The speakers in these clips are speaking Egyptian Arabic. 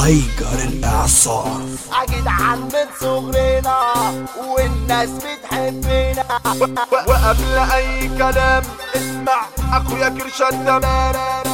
تايجر الاعصار جدعان من صغرنا والناس بتحبنا وقبل اي كلام اسمع اخويا كرشان تمام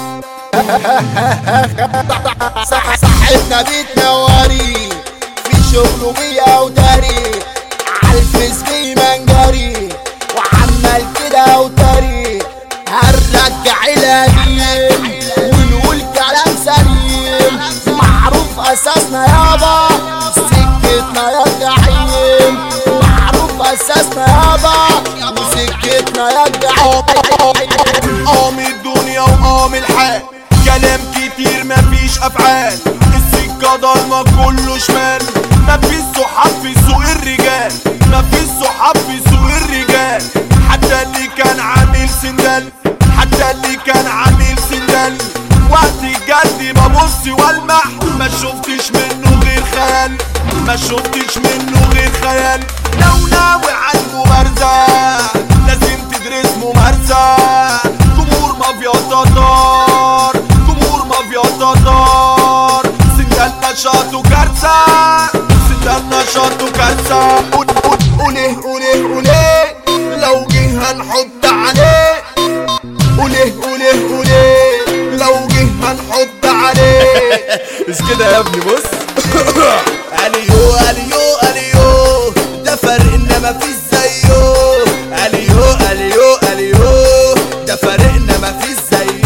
صح صاحبنا بيتنوري في شغله بيا وداري عالفيس بيمنجري وعمال كده وطري هنرجع القديم ونقول كلام سليم معروف اساسنا يابا سكتنا يا جحيم معروف اساسنا يابا وسكتنا يا جحيم قام الدنيا وقام الحال كلام كتير مفيش افعال السكة ضلمة كله شمال مفيش صحاب في سوق الرجال مفيش صحاب في سوق الرجال حتى اللي كان عامل سندال حتى اللي كان عامل سندال وقت الجد ببص والمح ما شفتش منه غير خيال ما شفتش منه غير خيال لو ناوي على الممارسة لازم تدرس ممارسة جمهور مافيا تتار جمهور مافيا تتار سندال نشاط كارثة سندال نشاط كارثة قول قول قوله قوله قوله لو جه هنحط عليه قوله قوله قوله لو جه هنحط عليه مش كده يا ابني بص اليو اليو اليو ده فرقنا مفيش زيه اليو اليو اليو ده فرقنا مفيش زيه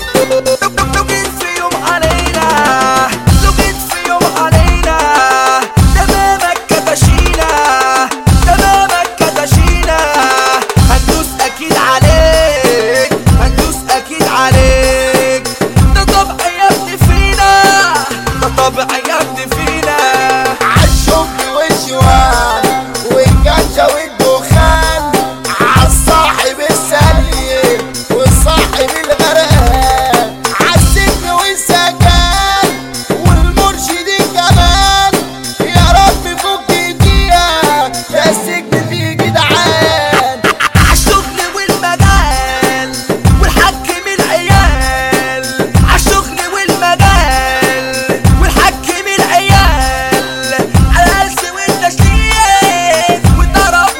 لو جيت في يوم علينا لو جيت في يوم علينا تمامك كتشينا تمامك كتشينا هندوس اكيد عليك هندوس اكيد عليك ده طبع يا ابني فينا ده طبع يا ابني فينا عالشوك والجوان والجنجة والدخان عالصاحب السليم والصاحب الغرقان عالسجن والسكان والمرشد كمان يا رب فك ايديها ده السجن فيه جدعان عالشغل والمجال والحكم العيال عالشغل والمجال والحكم العيال على الهلس والتشليل والضرب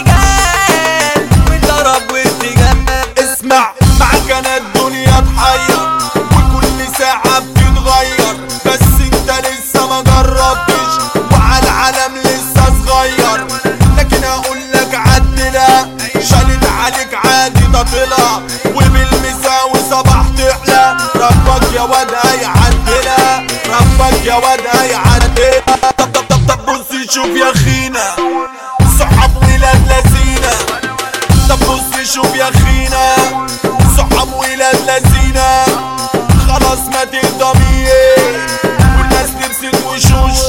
وارتجال والضرب وارتجال اسمع معاك انا الدنيا تحير وكل ساعة بتتغير بس انت لسه ما جربتش وعلى العالم لسه صغير لكن اقول لك عدنا شالت عليك عادي ده طلع وبالمساوي صباح تحلى ربك يا واد هيعدنا ربك يا واد هيعدنا طب طب طب طب بص شوف يا خينا صحاب ولاد لذينه طب بص شوف يا خينا صحاب ولاد لذينة خلاص ما تقدميه والناس لبست وشوش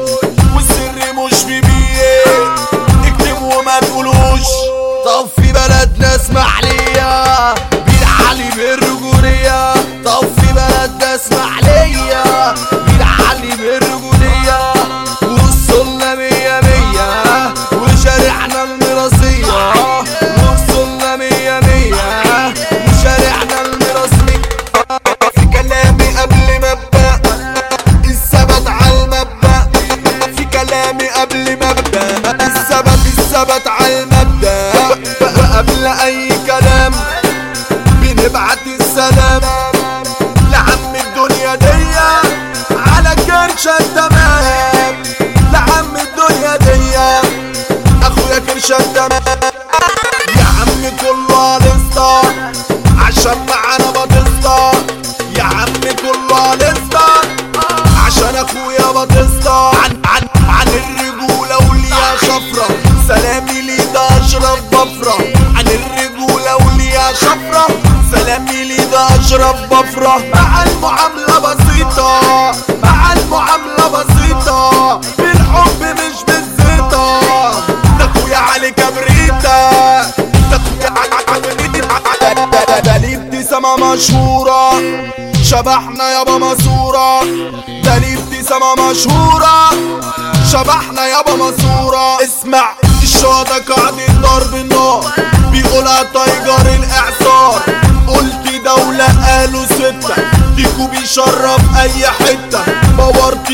والسر مش ببيه اكتب وما تقولوش طب في بلدنا اسماعيلية بيدعالي بالرجولية طب في بلدنا اسماعيلية بيدعالي بالرجولية وصلنا مية مية وشارعنا الميراثية وصلنا مية مية وشارعنا الميراثية في كلامي قبل ما ابدا الثبت على المبدا في كلامي قبل ما ابدا الثبت الثبت على المبدا وقبل اي كلام بنبعت السلام لعم الدنيا دي على كرشة تمام لعم الدنيا دي اخويا كرشة تمام يا عم كله على عشان معانا بطسطة يا عم كله على عشان اخويا بطسطة عن عن عن الرجولة وليا شفرة سلامي لي ده اشرف بفرة عن الرجولة وليا شفرة سلامي لي ده اشرف بفرة مع المعاملة بسيطة مع المعاملة بسيطة بالحب مش بالزيطة ده اخويا علي كبريتة ده اخويا علي كبريتة ده ليه ابتسامة مشهورة شبحنا يابا ماسورة ده ليه ابتسامة مشهورة شبحنا يابا ماسورة اسمع الشهداء قاعدة ضرب النار بيقولها تايجر الاعصار قلت دولة قالوا ستة ديكو بيشرف اي حتة بورت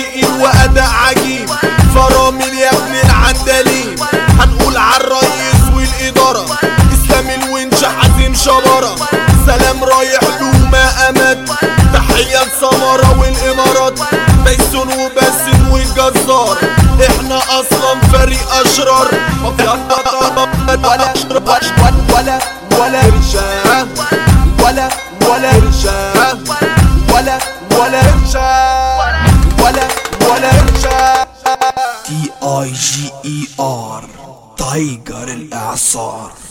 سمرة سلام رايح له ما امد تحية لسمرة والامارات بيسون وباسم والجزار احنا اصلا فريق اشرار ما في ولا ولا ولا ولا رشاه ولا ولا رشاه ولا ولا رشاه ولا ولا رشاه تي اي جي اي ار تايجر الاعصار